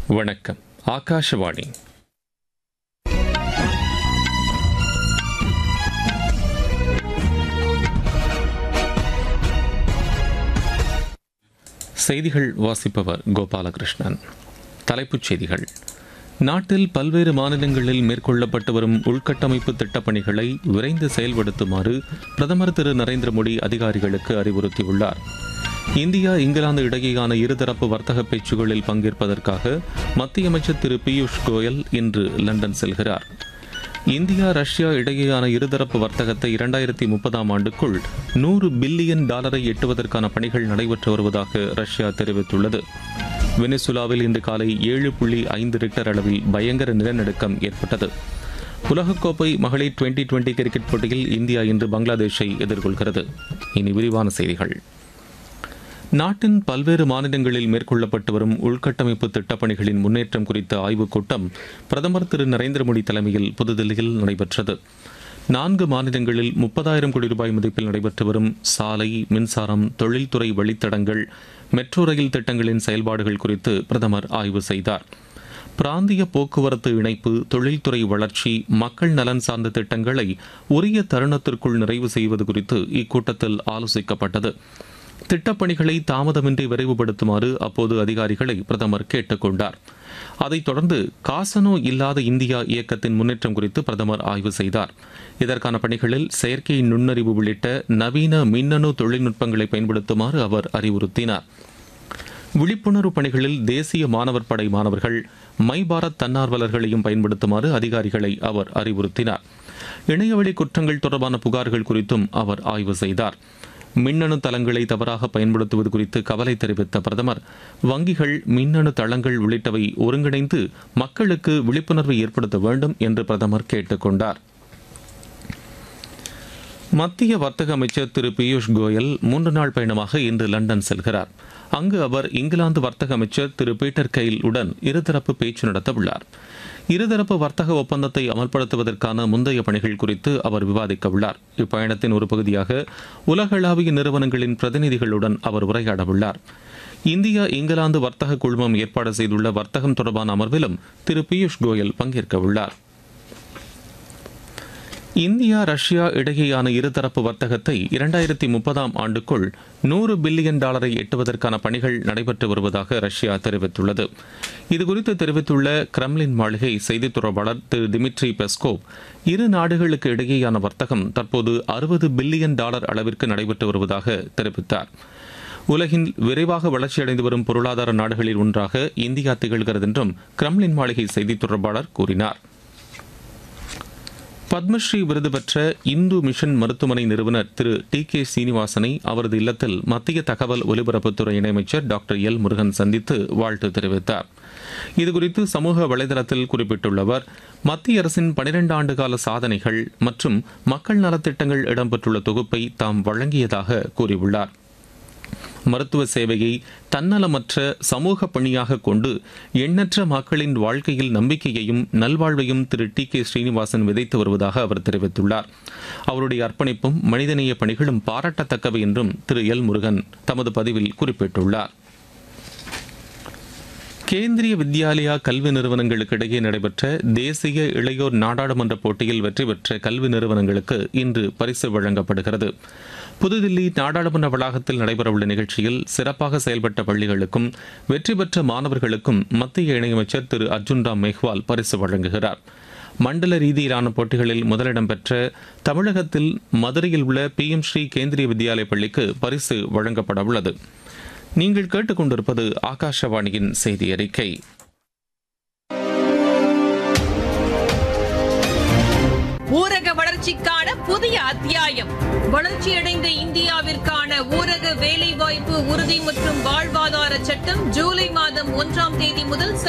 வணக்கம் ஆகாஷவாணி செய்திகள் வாசிப்பவர் கோபாலகிருஷ்ணன் தலைப்புச் செய்திகள் நாட்டில் பல்வேறு மாநிலங்களில் மேற்கொள்ளப்பட்டு வரும் உள்கட்டமைப்பு திட்டப்பணிகளை விரைந்து செயல்படுத்துமாறு பிரதமர் திரு நரேந்திர மோடி அதிகாரிகளுக்கு அறிவுறுத்தியுள்ளார் இந்தியா இங்கிலாந்து இடையேயான இருதரப்பு வர்த்தக பேச்சுகளில் பங்கேற்பதற்காக மத்திய அமைச்சர் திரு பியூஷ் கோயல் இன்று லண்டன் செல்கிறார் இந்தியா ரஷ்யா இடையேயான இருதரப்பு வர்த்தகத்தை இரண்டாயிரத்தி முப்பதாம் ஆண்டுக்குள் நூறு பில்லியன் டாலரை எட்டுவதற்கான பணிகள் நடைபெற்று வருவதாக ரஷ்யா தெரிவித்துள்ளது வெனிசுலாவில் இன்று காலை ஏழு புள்ளி ஐந்து ரிக்டர் அளவில் பயங்கர நிலநடுக்கம் ஏற்பட்டது உலகக்கோப்பை மகளிர் டுவெண்டி டுவெண்டி கிரிக்கெட் போட்டியில் இந்தியா இன்று பங்களாதேஷை எதிர்கொள்கிறது இனி விரிவான செய்திகள் நாட்டின் பல்வேறு மாநிலங்களில் மேற்கொள்ளப்பட்டு வரும் உள்கட்டமைப்பு திட்டப்பணிகளின் முன்னேற்றம் குறித்த ஆய்வுக் கூட்டம் பிரதமர் திரு நரேந்திர மோடி தலைமையில் புதுதில்லியில் நடைபெற்றது நான்கு மாநிலங்களில் முப்பதாயிரம் கோடி ரூபாய் மதிப்பில் நடைபெற்று வரும் சாலை மின்சாரம் தொழில்துறை வழித்தடங்கள் மெட்ரோ ரயில் திட்டங்களின் செயல்பாடுகள் குறித்து பிரதமர் ஆய்வு செய்தார் பிராந்திய போக்குவரத்து இணைப்பு தொழில்துறை வளர்ச்சி மக்கள் நலன் சார்ந்த திட்டங்களை உரிய தருணத்திற்குள் நிறைவு செய்வது குறித்து இக்கூட்டத்தில் ஆலோசிக்கப்பட்டது திட்டப்பணிகளை தாமதமின்றி விரைவுபடுத்துமாறு அப்போது அதிகாரிகளை பிரதமர் கேட்டுக்கொண்டார் அதைத் தொடர்ந்து காசனோ இல்லாத இந்தியா இயக்கத்தின் முன்னேற்றம் குறித்து பிரதமர் ஆய்வு செய்தார் இதற்கான பணிகளில் செயற்கை நுண்ணறிவு உள்ளிட்ட நவீன மின்னணு தொழில்நுட்பங்களை பயன்படுத்துமாறு அவர் அறிவுறுத்தினார் விழிப்புணர்வு பணிகளில் தேசிய மாணவர் படை மாணவர்கள் மை பாரத் தன்னார்வலர்களையும் பயன்படுத்துமாறு அதிகாரிகளை அவர் அறிவுறுத்தினார் இணையவழி குற்றங்கள் தொடர்பான புகார்கள் குறித்தும் அவர் ஆய்வு செய்தார் மின்னணு தளங்களை தவறாக பயன்படுத்துவது குறித்து கவலை தெரிவித்த பிரதமர் வங்கிகள் மின்னணு தளங்கள் உள்ளிட்டவை ஒருங்கிணைந்து மக்களுக்கு விழிப்புணர்வை ஏற்படுத்த வேண்டும் என்று பிரதமர் கேட்டுக்கொண்டார் மத்திய வர்த்தக அமைச்சர் திரு பியூஷ் கோயல் மூன்று நாள் பயணமாக இன்று லண்டன் செல்கிறார் அங்கு அவர் இங்கிலாந்து வர்த்தக அமைச்சர் திரு பீட்டர் கெயில் உடன் இருதரப்பு பேச்சு நடத்த உள்ளார் இருதரப்பு வர்த்தக ஒப்பந்தத்தை அமல்படுத்துவதற்கான முந்தைய பணிகள் குறித்து அவர் விவாதிக்க உள்ளார் இப்பயணத்தின் ஒரு பகுதியாக உலகளாவிய நிறுவனங்களின் பிரதிநிதிகளுடன் அவர் உரையாட உள்ளார் இந்தியா இங்கிலாந்து வர்த்தக குழுமம் ஏற்பாடு செய்துள்ள வர்த்தகம் தொடர்பான அமர்விலும் திரு பியூஷ் கோயல் பங்கேற்க உள்ளார் இந்தியா ரஷ்யா இடையேயான இருதரப்பு வர்த்தகத்தை இரண்டாயிரத்தி முப்பதாம் ஆண்டுக்குள் நூறு பில்லியன் டாலரை எட்டுவதற்கான பணிகள் நடைபெற்று வருவதாக ரஷ்யா தெரிவித்துள்ளது இதுகுறித்து தெரிவித்துள்ள கிரெம்லின் மாளிகை செய்தித் தொடர்பாளர் திரு டிமிட்ரி பெஸ்கோவ் இரு நாடுகளுக்கு இடையேயான வர்த்தகம் தற்போது அறுபது பில்லியன் டாலர் அளவிற்கு நடைபெற்று வருவதாக தெரிவித்தார் உலகின் விரைவாக வளர்ச்சியடைந்து வரும் பொருளாதார நாடுகளில் ஒன்றாக இந்தியா திகழ்கிறது என்றும் கிரெம்லின் மாளிகை செய்தித் தொடர்பாளர் கூறினார் பத்மஸ்ரீ விருது பெற்ற இந்து மிஷன் மருத்துவமனை நிறுவனர் திரு டி கே சீனிவாசனை அவரது இல்லத்தில் மத்திய தகவல் ஒலிபரப்புத்துறை இணையமைச்சர் டாக்டர் எல் முருகன் சந்தித்து வாழ்த்து தெரிவித்தார் இதுகுறித்து சமூக வலைதளத்தில் குறிப்பிட்டுள்ள அவர் மத்திய அரசின் பனிரெண்டு ஆண்டு கால சாதனைகள் மற்றும் மக்கள் நலத்திட்டங்கள் இடம்பெற்றுள்ள தொகுப்பை தாம் வழங்கியதாக கூறியுள்ளார் மருத்துவ சேவையை தன்னலமற்ற சமூக பணியாக கொண்டு எண்ணற்ற மக்களின் வாழ்க்கையில் நம்பிக்கையையும் நல்வாழ்வையும் திரு டி கே ஸ்ரீனிவாசன் விதைத்து வருவதாக அவர் தெரிவித்துள்ளார் அவருடைய அர்ப்பணிப்பும் மனிதநேய பணிகளும் பாராட்டத்தக்கவை என்றும் திரு எல் முருகன் தமது பதிவில் குறிப்பிட்டுள்ளார் கேந்திரிய வித்யாலயா கல்வி நிறுவனங்களுக்கு இடையே நடைபெற்ற தேசிய இளையோர் நாடாளுமன்ற போட்டியில் வெற்றி பெற்ற கல்வி நிறுவனங்களுக்கு இன்று பரிசு வழங்கப்படுகிறது புதுதில்லி நாடாளுமன்ற வளாகத்தில் நடைபெறவுள்ள நிகழ்ச்சியில் சிறப்பாக செயல்பட்ட பள்ளிகளுக்கும் வெற்றி பெற்ற மாணவர்களுக்கும் மத்திய இணையமைச்சர் திரு அர்ஜுன் ராம் மேஹ்வால் பரிசு வழங்குகிறார் மண்டல ரீதியிலான போட்டிகளில் முதலிடம் பெற்ற தமிழகத்தில் மதுரையில் உள்ள பி எம் ஸ்ரீ கேந்திரிய வித்யாலய பள்ளிக்கு பரிசு வழங்கப்பட உள்ளது நீங்கள் கேட்டுக்கொண்டிருப்பது ஆகாஷவாணியின் செய்தி அறிக்கை ஊரக வளர்ச்சிக்கான புதிய அத்தியாயம் வளர்ச்சியடைந்த இந்தியாவிற்கான ஊரக வேலைவாய்ப்பு உறுதி மற்றும் வாழ்வாதார சட்டம் ஜூலை மாதம் ஒன்றாம் தேதி முதல்